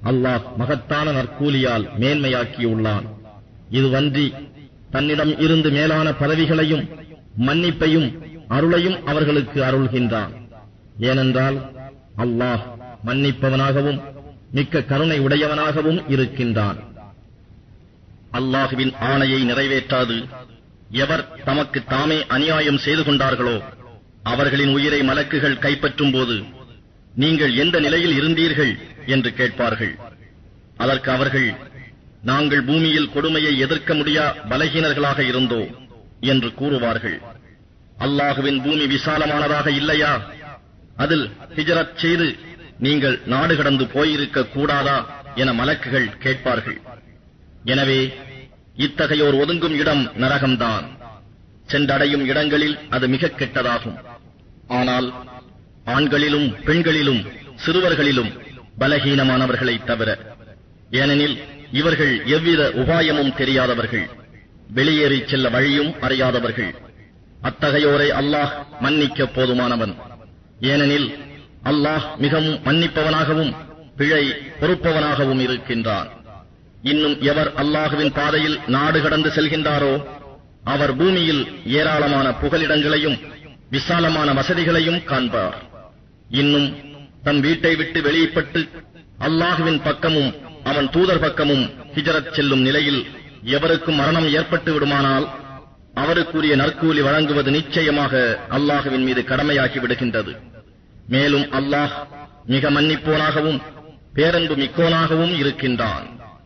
அல்லாஹ் மகத்தான நற்கூலியால் மேன்மையாக்கியுள்ளான் இதுவன்றி தன்னிடம் இருந்து மேலான பதவிகளையும் மன்னிப்பையும் அருளையும் அவர்களுக்கு அருள்கின்றான் ஏனென்றால் அல்லாஹ் மன்னிப்பவனாகவும் மிக்க கருணை உடையவனாகவும் இருக்கின்றான் அல்லாஹுவின் ஆணையை நிறைவேற்றாது எவர் தமக்கு தாமே அநியாயம் செய்து கொண்டார்களோ அவர்களின் உயிரை மலக்குகள் கைப்பற்றும் போது நீங்கள் எந்த நிலையில் இருந்தீர்கள் என்று கேட்பார்கள் அதற்கு அவர்கள் நாங்கள் பூமியில் கொடுமையை எதிர்க்க முடியா பலகீனர்களாக இருந்தோ என்று கூறுவார்கள் அல்லாஹுவின் பூமி விசாலமானதாக இல்லையா அதில் ஹிஜரத் செய்து நீங்கள் நாடு கடந்து போயிருக்க கூடாதா என மலக்குகள் கேட்பார்கள் எனவே இத்தகையோர் ஒதுங்கும் இடம் நரகம்தான் சென்றடையும் இடங்களில் அது மிக கெட்டதாகும் ஆனால் ஆண்களிலும் பெண்களிலும் சிறுவர்களிலும் பலகீனமானவர்களை தவிர ஏனெனில் இவர்கள் எவ்வித உபாயமும் தெரியாதவர்கள் வெளியேறிச் செல்ல வழியும் அறியாதவர்கள் அத்தகையோரை அல்லாஹ் மன்னிக்க போதுமானவன் ஏனெனில் அல்லாஹ் மிகவும் மன்னிப்பவனாகவும் பிழை பொறுப்பவனாகவும் இருக்கின்றான் இன்னும் எவர் அல்லாஹுவின் பாதையில் நாடு கடந்து செல்கின்றாரோ அவர் பூமியில் ஏராளமான புகலிடங்களையும் விசாலமான வசதிகளையும் காண்பார் இன்னும் தம் வீட்டை விட்டு வெளியிப்பட்டு அல்லாஹுவின் பக்கமும் அவன் தூதர் பக்கமும் ஹிஜரத் செல்லும் நிலையில் எவருக்கும் மரணம் ஏற்பட்டு விடுமானால் அவருக்குரிய நற்கூலி வழங்குவது நிச்சயமாக அல்லாஹுவின் மீது கடமையாகி விடுகின்றது மேலும் அல்லாஹ் மிக மன்னிப்போனாகவும் பேரன்பு மிக்கோனாகவும் இருக்கின்றான்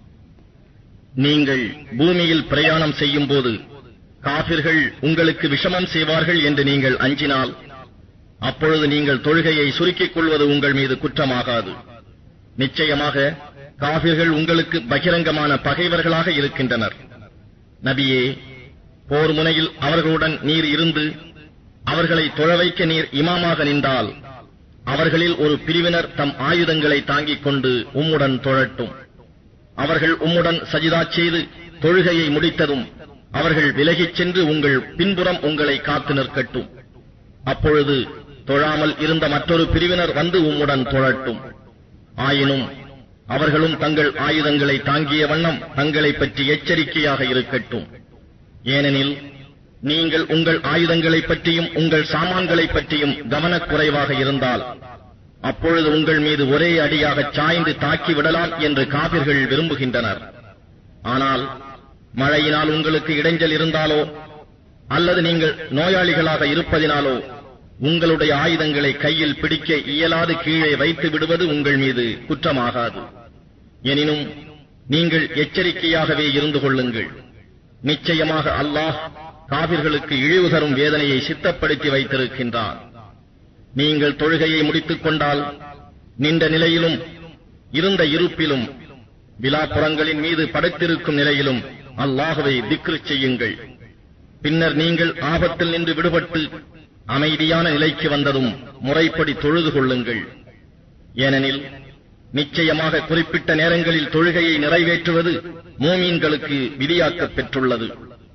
நீங்கள் பூமியில் பிரயாணம் செய்யும் போது காபிர்கள் உங்களுக்கு விஷமம் செய்வார்கள் என்று நீங்கள் அஞ்சினால் அப்பொழுது நீங்கள் தொழுகையை சுருக்கிக் கொள்வது உங்கள் மீது குற்றமாகாது நிச்சயமாக காபிர்கள் உங்களுக்கு பகிரங்கமான பகைவர்களாக இருக்கின்றனர் நபியே போர் முனையில் அவர்களுடன் நீர் இருந்து அவர்களை தொழ வைக்க நீர் இமாமாக நின்றால் அவர்களில் ஒரு பிரிவினர் தம் ஆயுதங்களை தாங்கிக் கொண்டு உம்முடன் தொழட்டும் அவர்கள் உம்முடன் சஜிதா செய்து தொழுகையை முடித்ததும் அவர்கள் விலகிச் சென்று உங்கள் பின்புறம் உங்களை காத்து நிற்கட்டும் அப்பொழுது தொழாமல் இருந்த மற்றொரு பிரிவினர் வந்து உம்முடன் தொழட்டும் ஆயினும் அவர்களும் தங்கள் ஆயுதங்களை தாங்கிய வண்ணம் தங்களைப் பற்றி எச்சரிக்கையாக இருக்கட்டும் ஏனெனில் நீங்கள் உங்கள் ஆயுதங்களைப் பற்றியும் உங்கள் சாமான்களைப் பற்றியும் கவனக்குறைவாக இருந்தால் அப்பொழுது உங்கள் மீது ஒரே அடியாக சாய்ந்து தாக்கி விடலாம் என்று காபிர்கள் விரும்புகின்றனர் ஆனால் மழையினால் உங்களுக்கு இடைஞ்சல் இருந்தாலோ அல்லது நீங்கள் நோயாளிகளாக இருப்பதினாலோ உங்களுடைய ஆயுதங்களை கையில் பிடிக்க இயலாது கீழே வைத்து விடுவது உங்கள் மீது குற்றமாகாது எனினும் நீங்கள் எச்சரிக்கையாகவே இருந்து கொள்ளுங்கள் நிச்சயமாக அல்லாஹ் காபிர்களுக்கு இழிவு தரும் வேதனையை சித்தப்படுத்தி வைத்திருக்கின்றான் நீங்கள் தொழுகையை முடித்துக் கொண்டால் நின்ற நிலையிலும் இருந்த இருப்பிலும் விழாப்புறங்களின் மீது படுத்திருக்கும் நிலையிலும் அல்லாஹுவை திக்ரு செய்யுங்கள் பின்னர் நீங்கள் ஆபத்தில் நின்று விடுபட்டு அமைதியான நிலைக்கு வந்ததும் முறைப்படி தொழுது கொள்ளுங்கள் ஏனெனில் நிச்சயமாக குறிப்பிட்ட நேரங்களில் தொழுகையை நிறைவேற்றுவது மூமீன்களுக்கு விதியாக்கப் பெற்றுள்ளது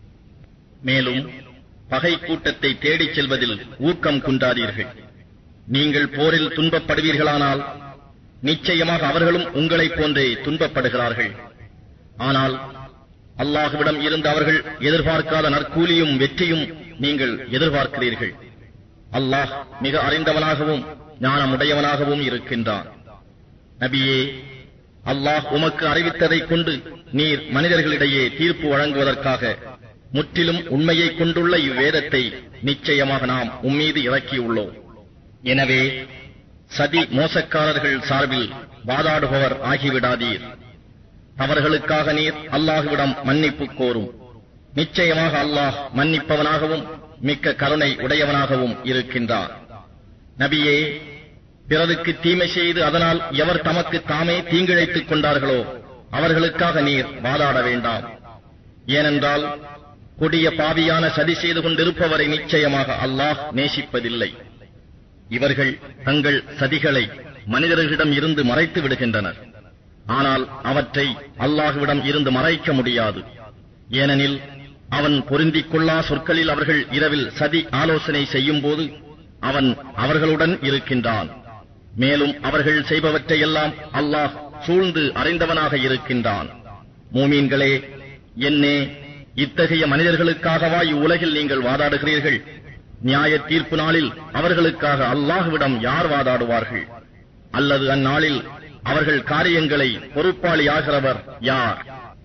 மேலும் பகை கூட்டத்தை தேடிச் செல்வதில் ஊக்கம் குன்றாதீர்கள் நீங்கள் போரில் துன்பப்படுவீர்களானால் நிச்சயமாக அவர்களும் உங்களைப் போன்றே துன்பப்படுகிறார்கள் ஆனால் அல்லாஹுவிடம் இருந்து அவர்கள் எதிர்பார்க்காத நற்கூலியும் வெற்றியும் நீங்கள் எதிர்பார்க்கிறீர்கள் அல்லாஹ் மிக அறிந்தவனாகவும் ஞானமுடையவனாகவும் இருக்கின்றான் நபியே அல்லாஹ் உமக்கு அறிவித்ததைக் கொண்டு நீர் மனிதர்களிடையே தீர்ப்பு வழங்குவதற்காக முற்றிலும் உண்மையைக் கொண்டுள்ள இவ்வேதத்தை நிச்சயமாக நாம் உம்மீது இறக்கியுள்ளோம் எனவே சதி மோசக்காரர்கள் சார்பில் வாதாடுபவர் ஆகிவிடாதீர் அவர்களுக்காக நீர் அல்லாஹுவிடம் மன்னிப்பு கோரும் நிச்சயமாக அல்லாஹ் மன்னிப்பவனாகவும் மிக்க கருணை உடையவனாகவும் இருக்கின்றார் நபியே பிறருக்கு தீமை செய்து அதனால் எவர் தமக்கு தாமே தீங்கிழைத்துக் கொண்டார்களோ அவர்களுக்காக நீர் வாதாட வேண்டாம் ஏனென்றால் கொடிய பாவியான சதி செய்து கொண்டிருப்பவரை நிச்சயமாக அல்லாஹ் நேசிப்பதில்லை இவர்கள் தங்கள் சதிகளை மனிதர்களிடம் இருந்து மறைத்து விடுகின்றனர் ஆனால் அவற்றை அல்லாஹுவிடம் இருந்து மறைக்க முடியாது ஏனெனில் அவன் பொருந்திக் கொள்ளா சொற்களில் அவர்கள் இரவில் சதி ஆலோசனை செய்யும் போது அவன் அவர்களுடன் இருக்கின்றான் மேலும் அவர்கள் செய்பவற்றையெல்லாம் அல்லாஹ் சூழ்ந்து அறிந்தவனாக இருக்கின்றான் மூமீன்களே என்னே இத்தகைய மனிதர்களுக்காகவா இவ்வுலகில் நீங்கள் வாதாடுகிறீர்கள் நியாய தீர்ப்பு நாளில் அவர்களுக்காக அல்லாஹ்விடம் யார் வாதாடுவார்கள் அல்லது அந்நாளில் அவர்கள் காரியங்களை பொறுப்பாளியாகிறவர் யார்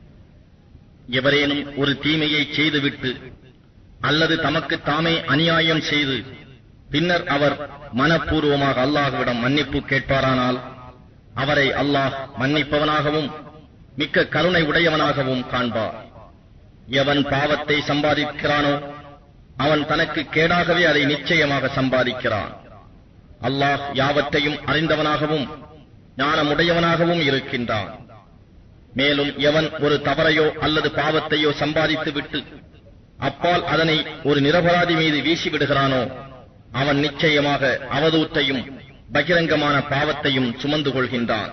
எவரேனும் ஒரு தீமையை செய்துவிட்டு அல்லது தமக்கு தாமே அநியாயம் செய்து பின்னர் அவர் மனப்பூர்வமாக அல்லாஹ்விடம் மன்னிப்பு கேட்பாரானால் அவரை அல்லாஹ் மன்னிப்பவனாகவும் மிக்க கருணை உடையவனாகவும் காண்பார் எவன் பாவத்தை சம்பாதிக்கிறானோ அவன் தனக்கு கேடாகவே அதை நிச்சயமாக சம்பாதிக்கிறான் அல்லாஹ் யாவற்றையும் அறிந்தவனாகவும் ஞானமுடையவனாகவும் இருக்கின்றான் மேலும் எவன் ஒரு தவறையோ அல்லது பாவத்தையோ சம்பாதித்து விட்டு அப்பால் அதனை ஒரு நிரபராதி மீது வீசிவிடுகிறானோ அவன் நிச்சயமாக அவதூற்றையும் பகிரங்கமான பாவத்தையும் சுமந்து கொள்கின்றான்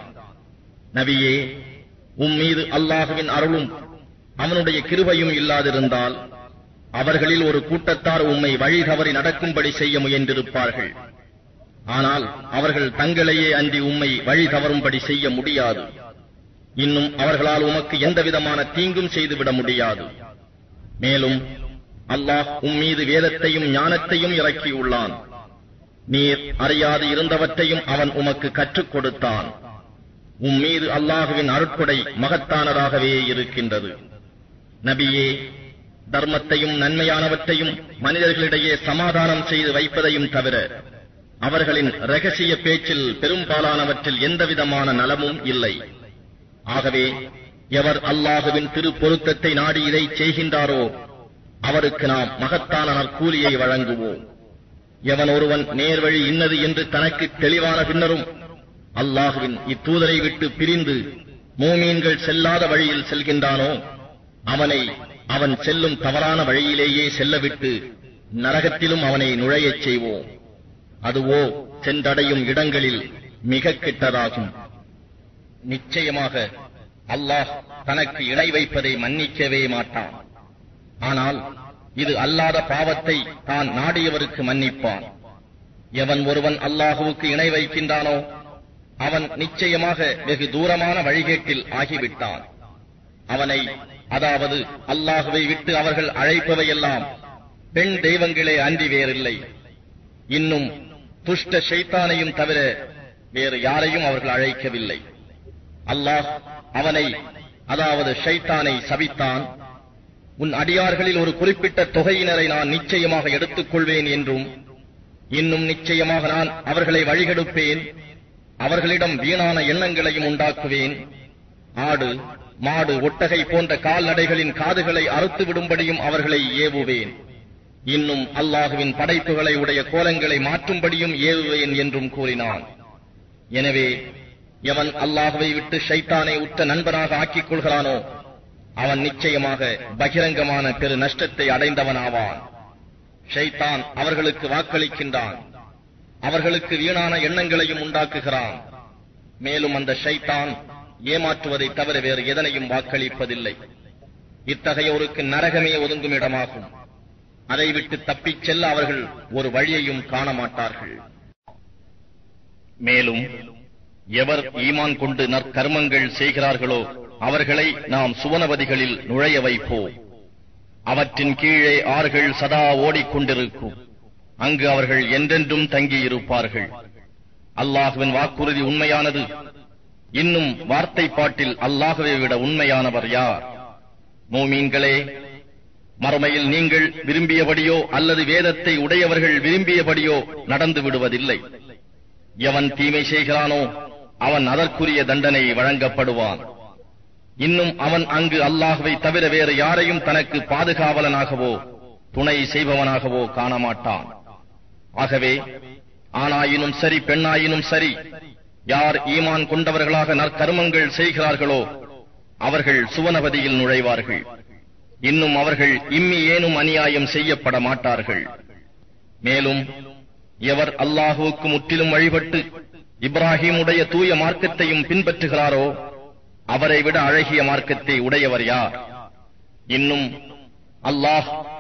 நபியே உம் மீது அல்லாஹுவின் அருளும் அவனுடைய கிருபையும் இல்லாதிருந்தால் அவர்களில் ஒரு கூட்டத்தார் உம்மை வழி தவறி நடக்கும்படி செய்ய முயன்றிருப்பார்கள் ஆனால் அவர்கள் தங்களையே அன்றி உம்மை வழி தவறும்படி செய்ய முடியாது இன்னும் அவர்களால் உமக்கு எந்தவிதமான தீங்கும் செய்துவிட முடியாது மேலும் அல்லாஹ் உம் மீது வேதத்தையும் ஞானத்தையும் இறக்கியுள்ளான் நீர் அறியாது இருந்தவற்றையும் அவன் உமக்கு கற்றுக் கொடுத்தான் உம் மீது அல்லாஹுவின் அருட்கொடை மகத்தானதாகவே இருக்கின்றது நபியே தர்மத்தையும் நன்மையானவற்றையும் மனிதர்களிடையே சமாதானம் செய்து வைப்பதையும் தவிர அவர்களின் ரகசிய பேச்சில் பெரும்பாலானவற்றில் எந்தவிதமான நலமும் இல்லை ஆகவே எவர் அல்லாஹுவின் திரு பொருத்தத்தை நாடி இதை செய்கின்றாரோ அவருக்கு நாம் மகத்தான நற்கூலியை வழங்குவோம் எவன் ஒருவன் நேர்வழி இன்னது என்று தனக்கு தெளிவான பின்னரும் அல்லாஹுவின் இத்தூதரை விட்டு பிரிந்து மூமீன்கள் செல்லாத வழியில் செல்கின்றானோ அவனை அவன் செல்லும் தவறான வழியிலேயே செல்லவிட்டு நரகத்திலும் அவனை நுழையச் செய்வோம் அதுவோ சென்றடையும் இடங்களில் மிக கெட்டதாகும் நிச்சயமாக அல்லாஹ் தனக்கு இணை வைப்பதை மன்னிக்கவே மாட்டான் ஆனால் இது அல்லாத பாவத்தை தான் நாடியவருக்கு மன்னிப்பான் எவன் ஒருவன் அல்லாஹுவுக்கு இணை வைக்கின்றானோ அவன் நிச்சயமாக வெகு தூரமான வழிகேட்டில் ஆகிவிட்டான் அவனை அதாவது அல்லாஹுவை விட்டு அவர்கள் அழைப்பவையெல்லாம் பெண் தெய்வங்களே அன்றி வேறில்லை இன்னும் துஷ்ட ஷைத்தானையும் தவிர வேறு யாரையும் அவர்கள் அழைக்கவில்லை அல்லாஹ் அவனை அதாவது ஷைத்தானை சபித்தான் உன் அடியார்களில் ஒரு குறிப்பிட்ட தொகையினரை நான் நிச்சயமாக எடுத்துக் கொள்வேன் என்றும் இன்னும் நிச்சயமாக நான் அவர்களை வழிகெடுப்பேன் அவர்களிடம் வீணான எண்ணங்களையும் உண்டாக்குவேன் ஆடு மாடு ஒட்டகை போன்ற கால்நடைகளின் காதுகளை அறுத்து விடும்படியும் அவர்களை ஏவுவேன் இன்னும் அல்லாஹுவின் படைப்புகளை உடைய கோலங்களை மாற்றும்படியும் ஏவுவேன் என்றும் கூறினான் எனவே எவன் அல்லாஹுவை விட்டு ஷைத்தானை உற்ற நண்பனாக ஆக்கிக் கொள்கிறானோ அவன் நிச்சயமாக பகிரங்கமான பெரு நஷ்டத்தை அடைந்தவனாவான் ஷைத்தான் அவர்களுக்கு வாக்களிக்கின்றான் அவர்களுக்கு வீணான எண்ணங்களையும் உண்டாக்குகிறான் மேலும் அந்த ஷைத்தான் ஏமாற்றுவதை தவிர வேறு எதனையும் வாக்களிப்பதில்லை இத்தகையோருக்கு நரகமே ஒதுங்கும் இடமாகும் அதை விட்டு தப்பிச் செல்ல அவர்கள் ஒரு வழியையும் காண மாட்டார்கள் மேலும் எவர் ஈமான் கொண்டு நற்கர்மங்கள் செய்கிறார்களோ அவர்களை நாம் சுவனவதிகளில் நுழைய வைப்போம் அவற்றின் கீழே ஆறுகள் சதா ஓடிக்கொண்டிருக்கும் அங்கு அவர்கள் என்றென்றும் தங்கியிருப்பார்கள் அல்லாஹுவின் வாக்குறுதி உண்மையானது இன்னும் வார்த்தை பாட்டில் அல்லாஹுவை விட உண்மையானவர் யார் மோமீன்களே மறுமையில் நீங்கள் விரும்பியபடியோ அல்லது வேதத்தை உடையவர்கள் விரும்பியபடியோ நடந்து விடுவதில்லை எவன் தீமை செய்கிறானோ அவன் அதற்குரிய தண்டனை வழங்கப்படுவான் இன்னும் அவன் அங்கு அல்லாஹுவை தவிர வேறு யாரையும் தனக்கு பாதுகாவலனாகவோ துணை செய்பவனாகவோ காணமாட்டான் ஆகவே ஆணாயினும் சரி பெண்ணாயினும் சரி யார் ஈமான் கொண்டவர்களாக நற்கர்மங்கள் செய்கிறார்களோ அவர்கள் சுவனபதியில் நுழைவார்கள் இன்னும் அவர்கள் இம்மி ஏனும் அநியாயம் செய்யப்பட மாட்டார்கள் மேலும் எவர் அல்லாஹுவுக்கு முற்றிலும் வழிபட்டு இப்ராஹிமுடைய தூய மார்க்கத்தையும் பின்பற்றுகிறாரோ அவரை விட அழகிய மார்க்கத்தை உடையவர் யார் இன்னும் அல்லாஹ்